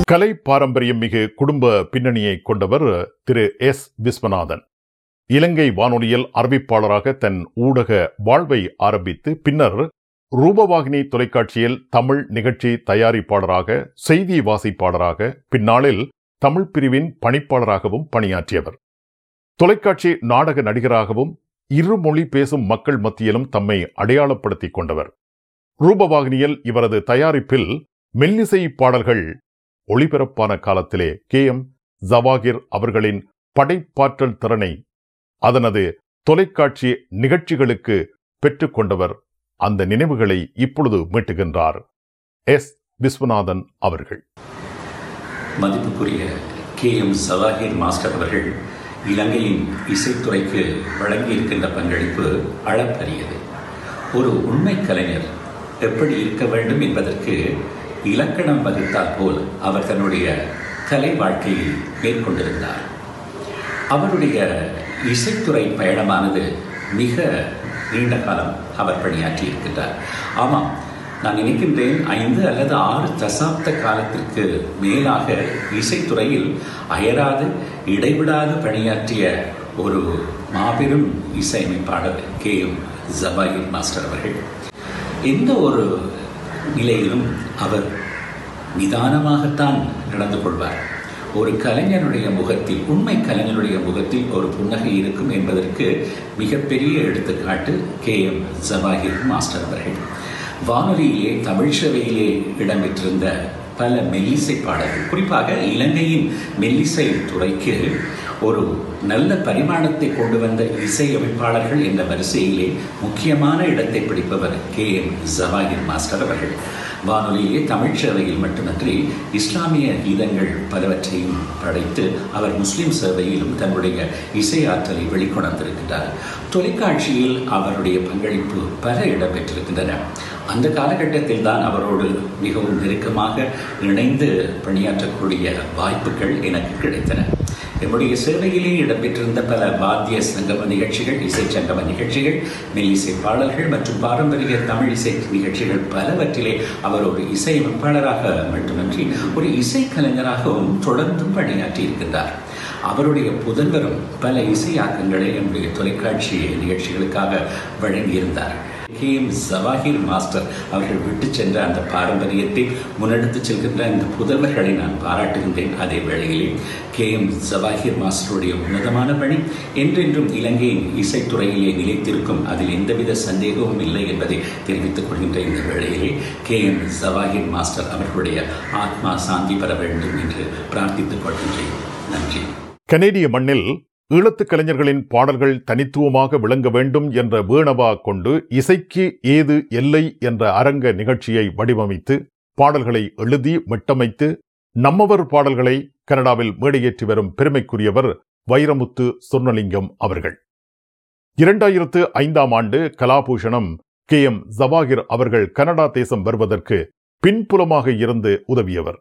கலை பாரம்பரியம் மிகு குடும்ப பின்னணியை கொண்டவர் திரு எஸ் விஸ்வநாதன் இலங்கை வானொலியில் அறிவிப்பாளராக தன் ஊடக வாழ்வை ஆரம்பித்து பின்னர் ரூபவாகினி தொலைக்காட்சியில் தமிழ் நிகழ்ச்சி தயாரிப்பாளராக செய்தி வாசிப்பாளராக பின்னாளில் தமிழ் பிரிவின் பணிப்பாளராகவும் பணியாற்றியவர் தொலைக்காட்சி நாடக நடிகராகவும் இருமொழி பேசும் மக்கள் மத்தியிலும் தம்மை அடையாளப்படுத்திக் கொண்டவர் ரூபவாகினியில் இவரது தயாரிப்பில் மெல்லிசை பாடல்கள் ஒளிபரப்பான காலத்திலே கே எம் ஜவாகிர் அவர்களின் படைப்பாற்றல் திறனை அதனது தொலைக்காட்சி நிகழ்ச்சிகளுக்கு பெற்றுக்கொண்டவர் அந்த நினைவுகளை இப்பொழுது மீட்டுகின்றார் எஸ் விஸ்வநாதன் அவர்கள் மதிப்புக்குரிய கே எம் சவாஹிர் மாஸ்டர் அவர்கள் இலங்கையின் இசைத்துறைக்கு வழங்கியிருக்கின்ற பங்களிப்பு அளப்பரியது ஒரு உண்மை கலைஞர் எப்படி இருக்க வேண்டும் என்பதற்கு இலக்கணம் வகுத்தால் போல் அவர் தன்னுடைய கலை வாழ்க்கையை மேற்கொண்டிருந்தார் அவருடைய இசைத்துறை பயணமானது மிக நீண்ட காலம் அவர் பணியாற்றி இருக்கின்றார் ஆமாம் நான் நினைக்கின்றேன் ஐந்து அல்லது ஆறு தசாப்த காலத்திற்கு மேலாக இசைத்துறையில் அயராது இடைவிடாது பணியாற்றிய ஒரு மாபெரும் இசையமைப்பாளர் கே எம் ஜபாயிர் மாஸ்டர் அவர்கள் எந்த ஒரு நிலையிலும் அவர் நிதானமாகத்தான் நடந்து கொள்வார் ஒரு கலைஞனுடைய முகத்தில் உண்மை கலைஞனுடைய முகத்தில் ஒரு புன்னகை இருக்கும் என்பதற்கு மிகப்பெரிய எடுத்துக்காட்டு கே எம் ஜவாஹிர் மாஸ்டர் அவர்கள் வானொலியிலே தமிழ் சேவையிலே இடம்பெற்றிருந்த பல மெல்லிசை பாடல்கள் குறிப்பாக இலங்கையின் மெல்லிசை துறைக்கு ஒரு நல்ல பரிமாணத்தை கொண்டு வந்த இசையமைப்பாளர்கள் என்ற வரிசையிலே முக்கியமான இடத்தை பிடிப்பவர் கே எம் ஜவாஹிர் மாஸ்டர் அவர்கள் வானொலியிலே தமிழ் சேவையில் மட்டுமன்றி இஸ்லாமிய கீதங்கள் பலவற்றையும் படைத்து அவர் முஸ்லிம் சேவையிலும் தன்னுடைய இசை ஆற்றலை வெளிக்கொணர்ந்திருக்கின்றார் தொலைக்காட்சியில் அவருடைய பங்களிப்பு பல இடம்பெற்றிருக்கின்றன அந்த காலகட்டத்தில் தான் அவரோடு மிகவும் நெருக்கமாக இணைந்து பணியாற்றக்கூடிய வாய்ப்புகள் எனக்கு கிடைத்தன என்னுடைய சேவையிலே இடம்பெற்றிருந்த பல வாத்திய சங்கம நிகழ்ச்சிகள் இசை சங்கம நிகழ்ச்சிகள் மெல்லிசை பாடல்கள் மற்றும் பாரம்பரிய தமிழ் இசை நிகழ்ச்சிகள் பலவற்றிலே அவர் ஒரு இசையமைப்பாளராக மட்டுமின்றி ஒரு இசைக்கலைஞராகவும் தொடர்ந்தும் பணியாற்றி இருக்கின்றார் அவருடைய புதல்வரும் பல இசையாக்கங்களை என்னுடைய தொலைக்காட்சி நிகழ்ச்சிகளுக்காக வழங்கியிருந்தார் கே எம் ஜவாஹிர் மாஸ்டர் அவர்கள் விட்டு சென்ற அந்த பாரம்பரியத்தை முன்னெடுத்து செல்கின்ற இந்த புதல்வர்களை நான் பாராட்டுகின்றேன் அதே வேளையிலே கே எம் ஜவாஹிர் மாஸ்டருடைய உன்னதமான பணி என்றென்றும் இலங்கையின் இசைத்துறையிலே நிலைத்திருக்கும் அதில் எந்தவித சந்தேகமும் இல்லை என்பதை தெரிவித்துக் கொள்கின்ற இந்த வேளையிலே கே எம் ஜவாஹிர் மாஸ்டர் அவர்களுடைய ஆத்மா சாந்தி பெற வேண்டும் என்று பிரார்த்தித்துக் கொள்கின்றேன் நன்றி கனேடிய மண்ணில் ஈழத்துக் கலைஞர்களின் பாடல்கள் தனித்துவமாக விளங்க வேண்டும் என்ற வேணவா கொண்டு இசைக்கு ஏது எல்லை என்ற அரங்க நிகழ்ச்சியை வடிவமைத்து பாடல்களை எழுதி மிட்டமைத்து நம்மவர் பாடல்களை கனடாவில் மேடையேற்றி வரும் பெருமைக்குரியவர் வைரமுத்து சொர்ணலிங்கம் அவர்கள் இரண்டாயிரத்து ஐந்தாம் ஆண்டு கலாபூஷணம் கே எம் ஜவாகிர் அவர்கள் கனடா தேசம் வருவதற்கு பின்புலமாக இருந்து உதவியவர்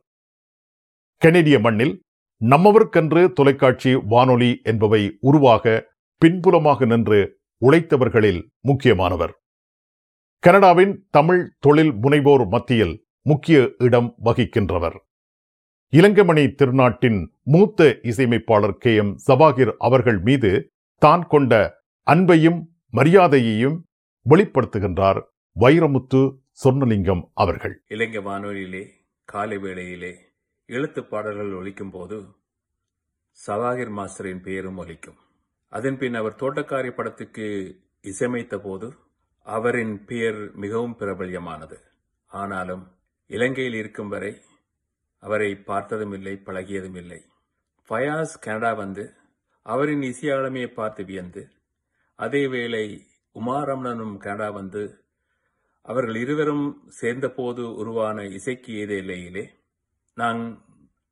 கனேடிய மண்ணில் நம்மவர்க்கென்று தொலைக்காட்சி வானொலி என்பவை உருவாக பின்புலமாக நின்று உழைத்தவர்களில் முக்கியமானவர் கனடாவின் தமிழ் தொழில் முனைவோர் மத்தியில் முக்கிய இடம் வகிக்கின்றவர் இலங்கைமணி திருநாட்டின் மூத்த இசையமைப்பாளர் கே எம் ஜவாகிர் அவர்கள் மீது தான் கொண்ட அன்பையும் மரியாதையையும் வெளிப்படுத்துகின்றார் வைரமுத்து சொர்ணலிங்கம் அவர்கள் இலங்கை வானொலியிலே காலை வேளையிலே எழுத்து பாடல்கள் ஒலிக்கும் போது சவாகிர் மாஸ்டரின் பெயரும் ஒலிக்கும் அதன் பின் அவர் தோட்டக்காரி படத்துக்கு இசையமைத்த போது அவரின் பெயர் மிகவும் பிரபல்யமானது ஆனாலும் இலங்கையில் இருக்கும் வரை அவரை பார்த்ததும் இல்லை பழகியதும் இல்லை ஃபயாஸ் கனடா வந்து அவரின் இசையாளுமையை பார்த்து வியந்து அதேவேளை உமாரமணனும் கனடா வந்து அவர்கள் இருவரும் சேர்ந்தபோது உருவான இசைக்கு ஏதேலையிலே நான்